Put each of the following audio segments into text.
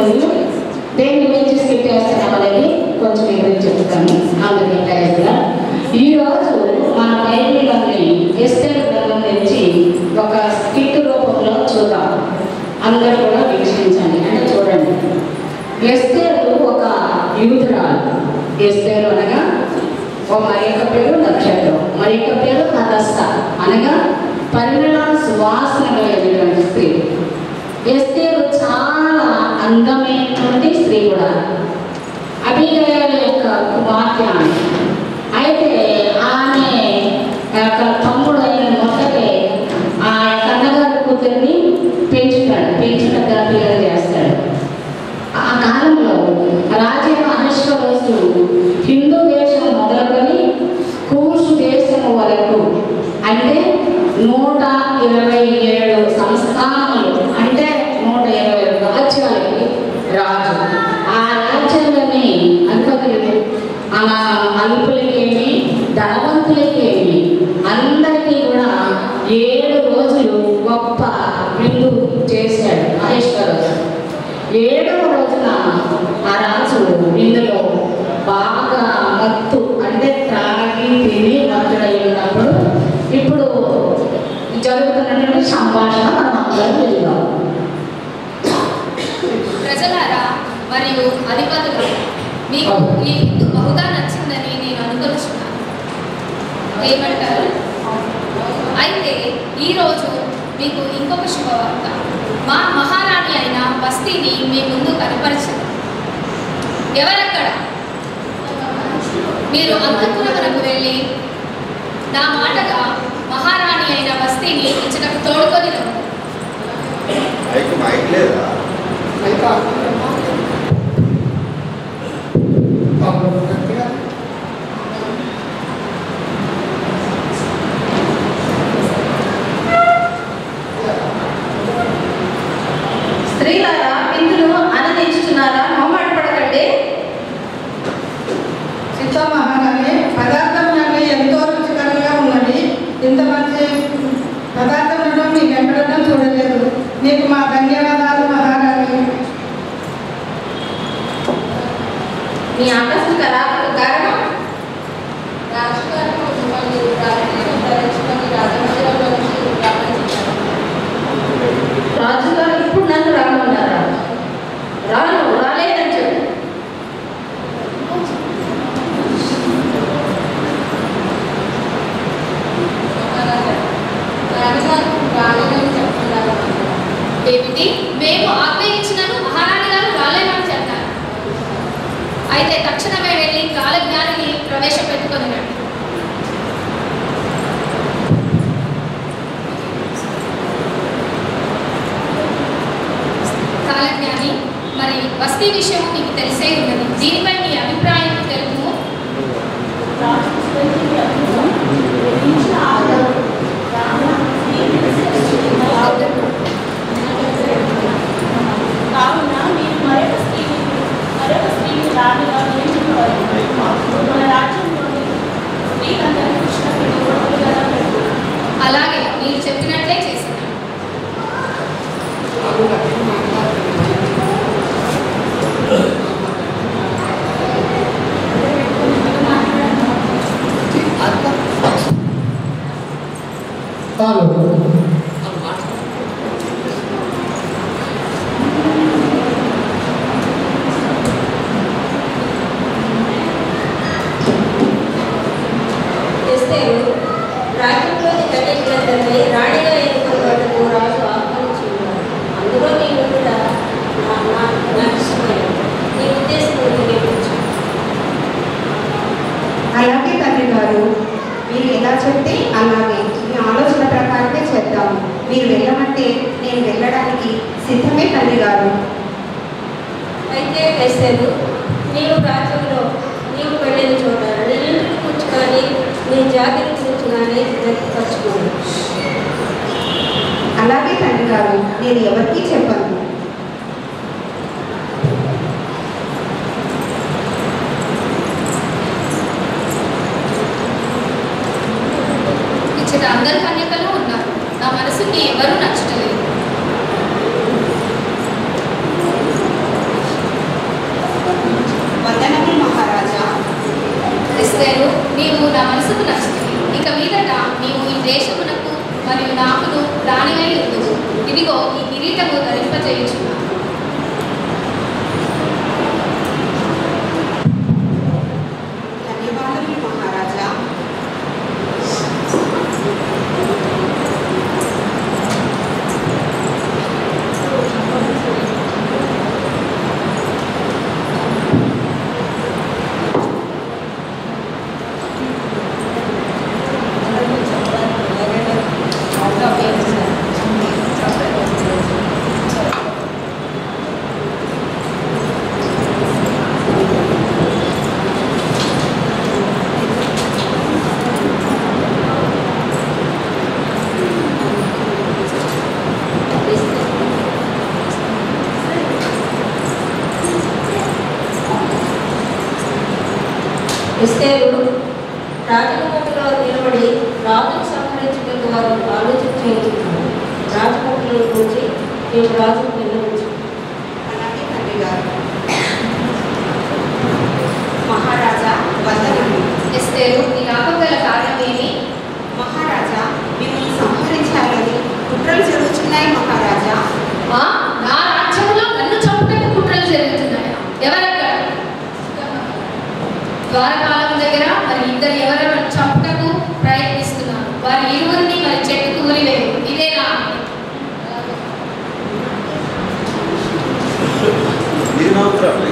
ఈరోజు దేని గురించి స్కిప్ చేస్తున్నాం అనేది కొంచెం వివరించి చెప్తాను అందుకే డైరెక్ట్గా ఈరోజు మన బైబిల్లోని ఎస్తేర్ గ్రంథం నుంచి ఒక స్కిట్ రూపంలో చూద్దాం అందరూ కూడా వీక్షించండి అంటే చూడండి ఎస్తేరు ఒక యూదురాలు ఎస్తేరు అనగా ఓ మరి యొక్క పేరు నక్షత్రం మరి యొక్క పేరు హతస్థ అనగా పరిమళ సువాసన కలిగినటువంటి స్త్రీ ఎస్తేరు చాలా అందమైనటువంటి స్త్రీ కూడా అభిగయాల యొక్క కుమార్తె ఆమె అయితే ఆమె యొక్క తమ్ముడు అయిన మొట్టకే ఆ యొక్క అన్నగారి కూతుర్ని పెంచుతాడు పెంచి పెద్ద పిల్లలు చేస్తాడు ఆ కాలంలో రాజైన అహశ్వరోజు హిందూ దేశం మొదలుకొని కూర్చు దేశం వరకు అంటే నూట ఇరవై ఏడు సంస్థానాలు అంటే నూట ఇరవై ఏడు రాజ్యాలకి రాజు ఆ రాజ్యాలని అధిపతులు ఆ అల్పులకేమి ధనవంతులకేమి అందరికీ కూడా ఏడు రోజులు గొప్ప విందు చేశాడు మహేశ్వరరాజు ఏడవ రోజున ఆ రాజు ఇందులో బాగా మత్తు అంటే త్రాగి తిని మత్తుడై ఉన్నప్పుడు ఇప్పుడు జరుగుతున్నటువంటి సంభాషణ మనం అందరం విందాం ప్రజలారా మరియు అధిపతులు మీకు ఈ విందు బహుగా నచ్చిందని నేను అనుకొచ్చున్నాను ఏమంటారు అయితే ఈరోజు మీకు ఇంకొక శుభవార్త మా మహారాణి అయిన బస్తీని మీ ముందు కనపరిచింది ఎవరక్కడ మీరు అంతఃపురమునకు వెళ్ళి నా మాటగా మహారాణి అయిన బస్తీని ఇచ్చటకు తోడుకొని రండి. మైక్ మైక్ లేదా స్త్రీలారా విందును ఆనందించుతున్నారా మొహమాట పడకండి సీతా మహారాణి పదార్థం అన్నీ ఎంతో రుచికరంగా ఉన్నది ఇంత మంచి పదార్థములను మీకు ఎక్కడన్నా చూడలేదు మీకు మా ధన్యవాదాలు మహారాణి మీ ఆకస్మిక రాకకు కారణం రాజుగారు ఇప్పుడు నన్ను రామన్నారా రాను రాలేదని చెప్పు ఏమిటి మేము ఆగ్రహించినను మహారాణి గారు రాలేమని చెప్పారు అయితే తక్షణమే వెళ్ళి కాలజ్ఞానిని ప్రవేశపెట్టుకొని రండి కాలజ్ఞాని మరి వస్తీ విషయం మీకు తెలిసే ఉన్నది దీనిపై మీ అభిప్రాయం తెలుపు కావున మీరు మరొక స్త్రీని మరొక స్త్రీని రాణిగా నియమించుకోవాలి మన రాజ్యంలోని స్త్రీలందరూ కృష్ణ పెళ్లి కొడుకులుగా పెట్టు అలాగే మీరు చెప్పినట్లే చేశాను ఎస్తేరు రాజ్యంలోని కన్యకులందరినీ రాణిగా ఎన్నుకున్నట్టుకు రాజు ఆహ్వానించి ఉన్నాడు అందులో నీ ఉండుట నా- నా- నాకు ఇష్టమైనది నీ ఉద్దేశం నెరవేర్చు అలాగే తండ్రి గారు మీరు ఎలా చెప్తే అలాగే మీ ఆలోచన ప్రకారమే చేద్దాం మీరు వెళ్ళమంటే నేను వెళ్ళడానికి సిద్ధమే తండ్రి గారు అయితే ఎస్తేరు నీవు రాజ్యంలో నీవు వెళ్ళిన చోట నీ ఇంటికి కూర్చు కానీ నీ జాతిని కూర్చు కానీ ఖర్చుకోను అలాగే తండ్రి గారు నేను ఎవరికీ చెప్పను ఇచ్చట అందరు కన్యకలు ఉన్నారు నా మనసుకి ఎవరు నచ్చటలేదు నీవు నా మనసుకు నచ్చుతుంది ఇక మీదట నీవు ఈ దేశమునకు మరియు నాకును రాణివై ఉండు ఇదిగో ఈ కిరీటము ధరింపజేయుచున్నాను ధన్యవాదములు మహారాజా ఎస్తేరు రాజకుమారులో నిలబడి రాజును సంహరించుటకు వారు ఆలోచన చేయించున్నారు రాజకుమారుల గురించి నేను రాజుకు విన్నవించు అలాగే తండ్రి గారు మహారాజా వందనములు ఎస్తేరు నీ రాకం గల కారణం ఏమి మహారాజా మిమ్మల్ని సంహరించాలని కుట్రలు జరుగుతున్నాయి మహారాజా ఆ, నా రాజ్యంలో నన్ను చంపుటకు కుట్రలు జరుగుతున్నాయి ఎవరక్కడ ద్వారపాలెం దగ్గర మరి ఇద్దరు ఎవరెవరు చంపుటకు ప్రయత్నిస్తున్నారు వారి ఇరువురిని మరి చెట్టుకు ఊరిలేదు ఇదేనా మీరు నవ్వుతారు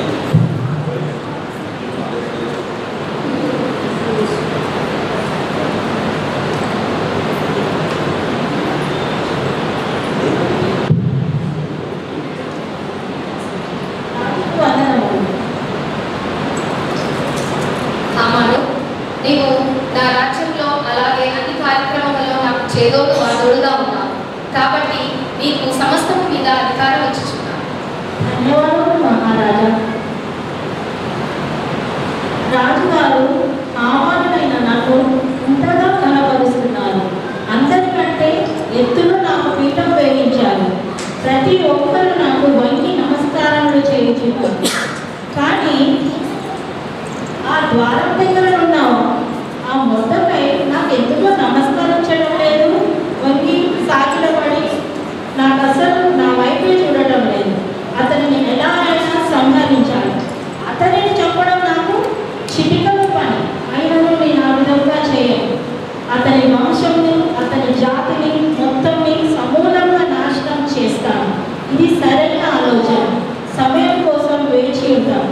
హామాను నీవు నా రాజ్యంలో అలాగే అన్ని కార్యక్రమాలలో నాకు చేదోడు వాదోడుగా ఉన్నావు కాబట్టి నీకు సమస్తము మీద అధికారం ఇచ్చుచున్నాను ధన్యవాదములు మహారాజా రాజుగారు ఆమానులైన నాకు ఇంతగా కనపరుస్తున్నారు అందరికంటే ఎత్తులో నాకు పీఠం వేయించారు ప్రతి ఒక్కరు నాకు వంగి నమస్కారములు చేయించున్నారు కానీ ఆ ద్వారం దగ్గర ఉన్న ఆ మొదటపై నాకు ఎందుకో నమస్కరించడం లేదు వంగి సాగిలపడి నాకు అసలు నా వైపే చూడటం లేదు అతనిని ఎలా అయినా సంహరించాలి అతనిని చెప్పడం నాకు చిటికలు పని అయినను నేను ఆ విధంగా చేయను అతని వంశంని అతని జాతిని మొత్తంని సమూలంగా నాశనం చేస్తాను ఇది సరైన ఆలోచన సమయం కోసం వేచి ఉంటాను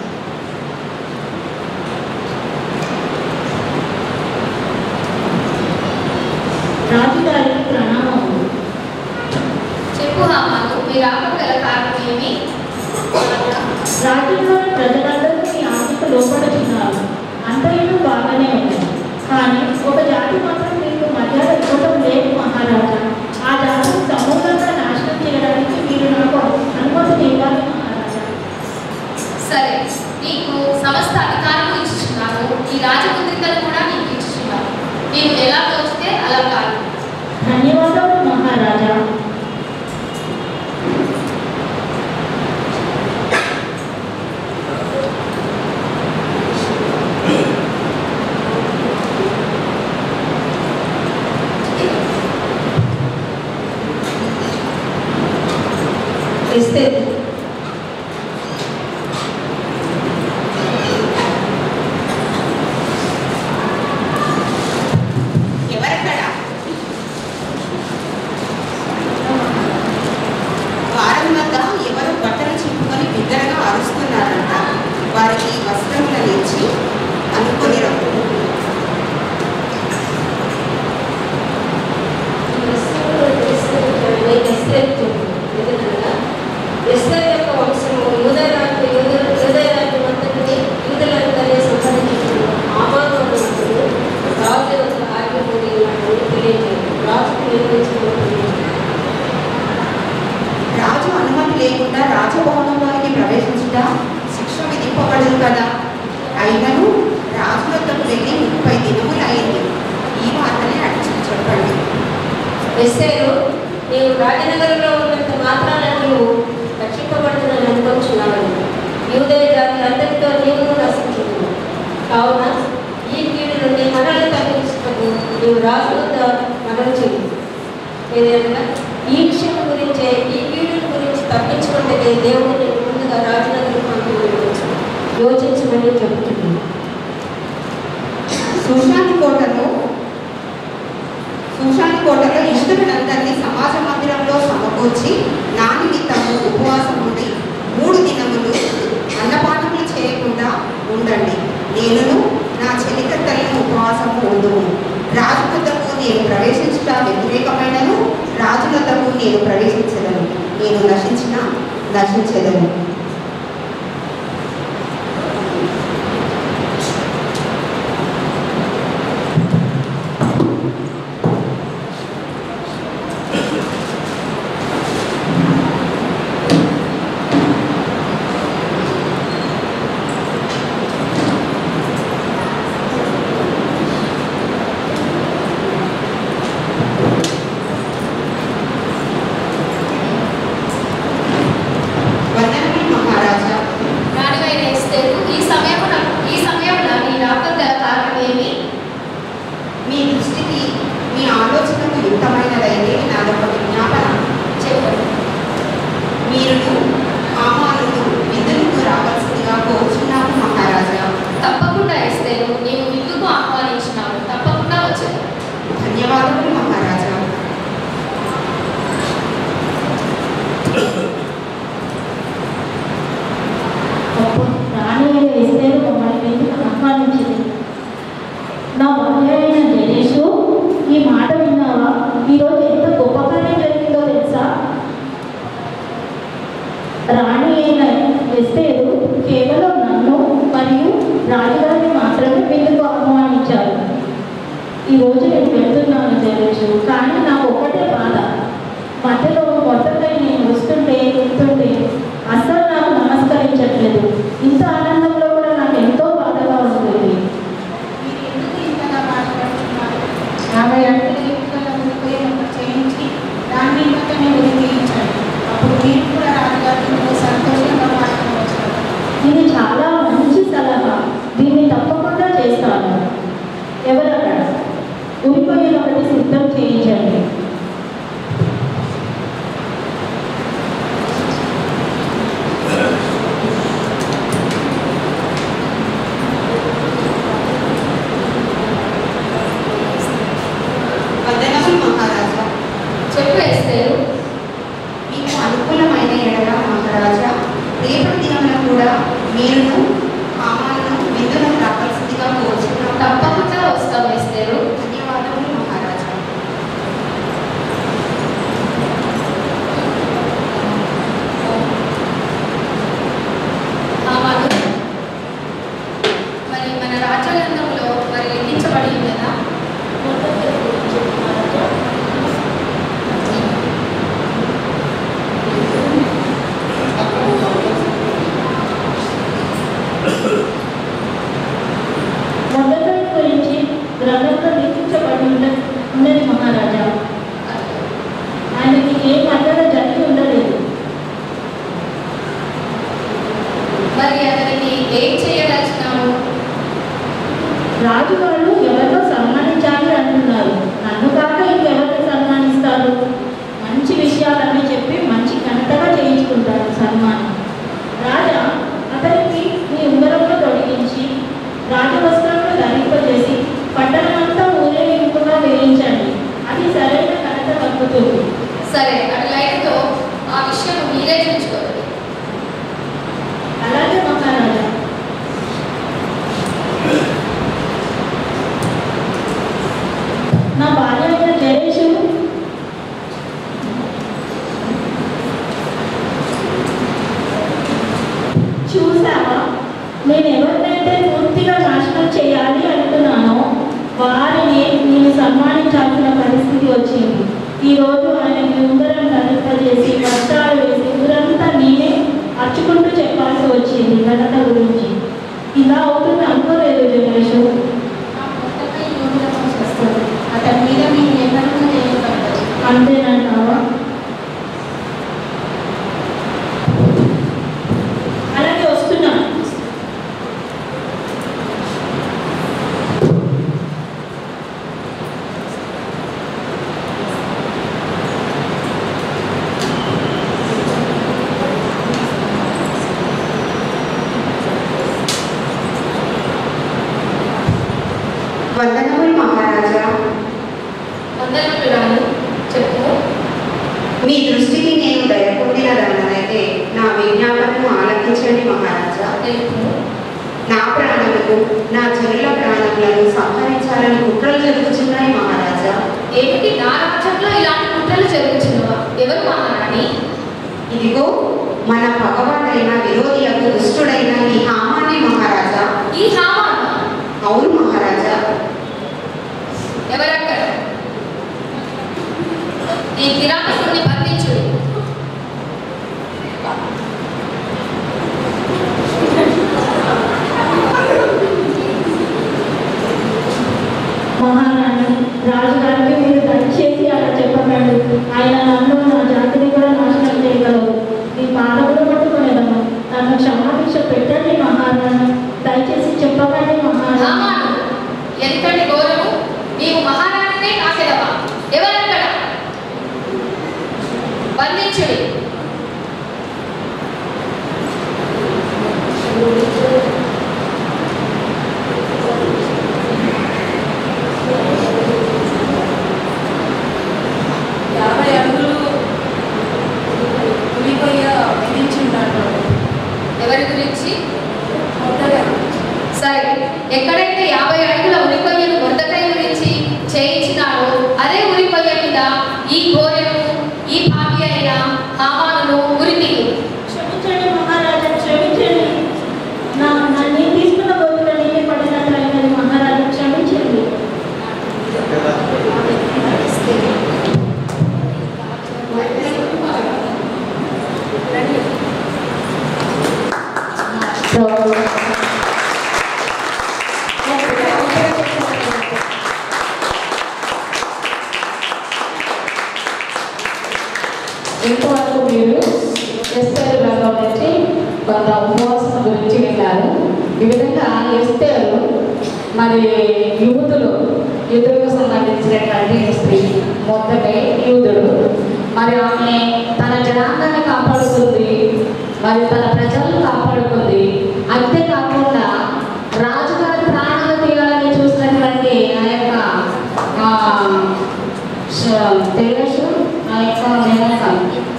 రాజుగారికి ప్రణామములు చెప్పు హామాను మీ రాకం గల కారణం ఏమి రాజ్యంలోని ప్రజలందరూ మీ ఆజ్ఞకు లోపడుతున్నారు అంతైనా బాగానే ఉంది కానీ ఒక జాతి మాత్రం మీకు మర్యాద ఇవ్వడం లేదు మహారాజా ఆ జాతిని సమూలంగా నాశనం చేయడానికి మీరు నాకు అనుమతిని ఇవ్వాలి మహారాజా సరే నీకు సమస్త అధికారం ఇచ్చుచున్నాను ఈ రాజముద్రికలు కూడా నీకు ఇచ్చుచున్నాను నీవు ఎలా తోచితే అలా కాదు ధన్యవాదాలు మహారాజా ఎస్తేరు ఎవరక్కడ వారం వద్ద ఎవరు బట్టలు చింపుకొని బిగ్గరగా అరుస్తున్నారంట వారికి వస్త్రములను ఇచ్చి అనుకొని రమ్ము ఎస్తేరు యొక్క వంశము యూదరాజు యూదరాజు అంతటిని యూదులందరినీ సంహరించుకున్నారు ఆమానుడు రాజు యొక్క ఆజ్ఞ పొంది ఉన్నాడని తెలియజేయదు రాజుకు నిర్వహించుకున్నది రాజు అనుమతి లేకుండా రాజభవనంలోనికి ప్రవేశించుట శిక్ష విధింపబడదు కదా అయినను రాజు వద్దకు వెళ్ళి ముప్పై దినములు అయింది ఈ వార్తని అడిచి చెప్పండి ఎస్తేరు నీవు రాజనగరంలో ఉన్నంత మాత్రాన నీవు రక్షింపబడుతుందని అనుకుంటున్నావు యూదయ జాతి అందరితో నీవు నశించుకున్నావు కావున ఈ కీడు నుండి రాజు వద్ద మనవి చేయి ఏదైనా ఈ విషయం గురించే ఈ వీడియోల గురించి తప్పించుకుంటే దేవుడు నేను ముందుగా రాజునగర్ పంపించవచ్చు యోచించమని చెబుతున్నాను సుశాంత్ కోటలో సుశాంత్ కోటలో యూదులందరినీ సమాజ మందిరంలో సమకూర్చి నా నిమిత్తము ఉపవాసం ఉండి మూడు దినములు అన్నపానములు చేయకుండా ఉండండి నేనును నా చెలికత్తలను ఉపవాసము ఉండుము రాజు వద్దకు నేను ప్రవేశించుట వ్యతిరేకమైనను రాజు వద్దకు నేను ప్రవేశించదను నేను నశించిన నశించదను వందనములు మహారాజా రాణివైన ఎస్తేరు ఈ సమయమున ఈ సమయంలో నీ రాకకు గల కారణం ఏమి మీ దృష్టికి మీ ఆలోచనకు యుక్తమైనదైతే నాదొక విజ్ఞాపన చెప్పండి మీరును ఆమానులు విధులకు రావాల్సిందిగా కోరుచున్నాను మహారాజా తప్పకుండా ఎస్తేరు నీవు విందుకు ఆహ్వానించినావు తప్పకుండా వచ్చాను ధన్యవాదములు మహారాజా అప్పుడు రాణి అయిన ఎస్తేరు మమ్మల్ని ఎందుకు ఆహ్వానించింది నా భార్య అయిన జనేషు ఈ మాట విన్నావా ఈరోజు ఎంత గొప్ప కార్యం జరిగిందో తెలుసా రాణి అయిన ఎస్తేరు కేవలం నన్ను మరియు రాజుగారిని మాత్రమే విందుకు ఆహ్వానించారు ఈ రోజు నేను వెళ్తున్నాను జనేషు కానీ నాకు ఒకటే బాధ మధ్యలో మొదటై నేను వస్తుంటే వెళ్తుంటే అస్సలు నాకు నమస్కరించట్లేదు ఇంత ఆనందంలో కూడా నాకు ఎంతో బాధగా ఉంటుంది మీరు ఎందుకు ఇంతగా బాధపడుతున్నారు యాభై అడుగుల ఎత్తుగల ఉరిపోయిన చేయించి దాన్ని మాత్రమే ఉరి తీయించండి అప్పుడు మీరు కూడా రాజుగారితో సంతోషంగా మాట్లాడవచ్చు ఇది చాలా మంచి సలహా దీన్ని తప్పకుండా చేస్తాను ఎవరక్కడ ఉరిపోయిన ఒకటి సిద్ధం చేయించండి వందనములు మహారాజా చెప్పు ఎస్తేరు మీకు అనుకూలమైన ఎడల మహారాజా రేపటి దినమున కూడా మీరును ఆమాలను విధులకు రావాల్సిందిగా కోరుచున్నాను తప్పకుండా వస్తాం ఎస్తేరు ధన్యవాదములు మహారాజా ఆ మధు మరి మన రాజ్యాంగంలో మరి లిఖించబడి ఉంది కదా మొదటి గురించి గ్రంథంలో లిఖించబడి ఉన్న- ఉన్నది మహారాజా ఆయనకి ఏ మద్దతు జరిగి ఉండలేదు మరి అతనికి ఏం చేయదలిచినాము రాజుగారు ఎవరినో సన్మానించాలి అంటున్నారు నన్ను కాక ఇంకెవరిని సన్మానిస్తారు మంచి విషయాలన్నీ చెప్పి మంచి ఘనతగా చేయించుకుంటారు సన్మానం రాజా అతనికి మీ ఉంగరంలో తొడిగించి రాజవస్త్రంలో ధరింపజేసి పట్టణమంతా ఊరేగింపుగా వేయించండి అది సరైన ఘనత కలుగుతుంది సరే అట్లయితే ఆ విషయం మీరే చూసుకోవాలి అలాగే మహారాజా నా భార్య అయిన జయేషు చూసావా నేను ఎవరినైతే పూర్తిగా నాశనం చేయాలి అనుకున్నానో వారిని నేను సన్మానించాల్సిన పరిస్థితి వచ్చింది ఈరోజు ఆయనకి ఉంగరం ధరింపజేసి వస్త్రాలు వేసి ఊరంతా నేనే అర్చుకుంటూ చెప్పాల్సి వచ్చింది ఘనత గురించి ఇలా అవుతుంది అనుకోలేదు జగేష్ ఆ పుస్తకం యోగులకు వస్తుంది అతని మీద మీరు ఎన్నడూ చేయగలరు అంతేనంటావా అలాగే వస్తున్నా వందనములు మహారాజా వందనములు రాణి చెప్పు మీ దృష్టికి నేను దయపొందినదన్నదైతే నా విజ్ఞాపనను ఆలకించండి మహారాజా తెలుపు నా ప్రాణములకు నా జనుల ప్రాణములను సంహరించాలని కుట్రలు జరుగుతున్నాయి మహారాజా ఏమిటి నా రాజ్యంలో ఇలాంటి కుట్రలు జరుగుతున్నవా ఎవరు మహారాణి ఇదిగో మన భగవాడైన విరోధి యొక్క దుష్టుడైన ఈ హామాని మహారాజా ఈ హామాను అవును మహారాజా ఎవరక్కడ ఈ కిరాతకుడిని బంధించుడు మహారాణి రాజుగారికి మీరు దయచేసి అలా చెప్పకండి ఆయన నన్ను నా జాతిని కూడా నాశనం చేయగలరు ఈ పాదములు పట్టుకునేదను నన్ను క్షమాభిక్ష పెట్టండి మహారాణి దయచేసి చెప్పకండి మహారాణి హామాను ఎంతటి ఘోరము నీవు మహారాణినే కాకెదవా ఎవరక్కడ బంధించుడి యాభై అడుగులు ఉలిపయ్య విధించిండాడు ఎవరి గురించి మొదట సరే ఎక్కడైతే యాభై అడుగుల ఉరికొయ్యను మొదటై గురించి చేయించినాడో అదే ఉరికొయ్య మీద ఈ ఘోరము ఈ పాపి అయిన హామాను ఉరితీయు క్షమించండి మహారాజా క్షమించండి నా నన్ను తీసుకున్న బదులు నేనే పడినట్లయినది మహారాజా క్షమించండి సో ఇంతవరకు మీరు ఎస్తేరు రంగం నుంచి కొంత ఉపవాసం గురించి విన్నారు ఈ విధంగా ఎస్తేరు మరి యూదులు యూదులకు సంబంధించినటువంటి స్త్రీ మొత్తమే యూదుడు మరి ఆమె తన జనాంగాన్ని కాపాడుతుంది మరి తన ప్రజలను కాపాడుతుంది అంతేకాకుండా రాజుగారి ప్రాణాలు తీయాలని చూసినటువంటి ఆ యొక్క ఆ, శ- తెలుగు ఆ యొక్క నినాదం.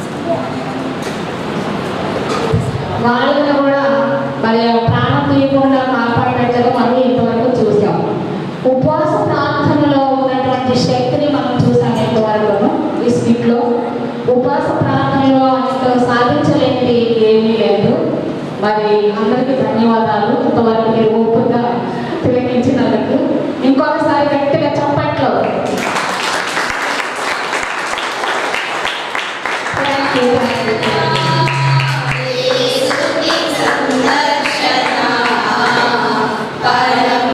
వాళ్ళని కూడా మరి ఆ ప్రాణం తీయకుండా కాపాడినట్లుగా మనం ఇంతవరకు చూసాం ఉపవాస ప్రార్థనలో ఉన్నటువంటి శక్తిని మనం చూసాం ఇంతవరకు ఈ స్కిట్లో ఉపవాస ప్రార్థనలో ఆయనతో సాధించలేనిది ఏమీ లేదు మరి అందరికీ ధన్యవాదాలు ఇంతవరకు మీరు ఓపికగా తిలకించినందుకు ఇంకొకసారి గట్టిగా చప్పట్లో థ్యాంక్ యూ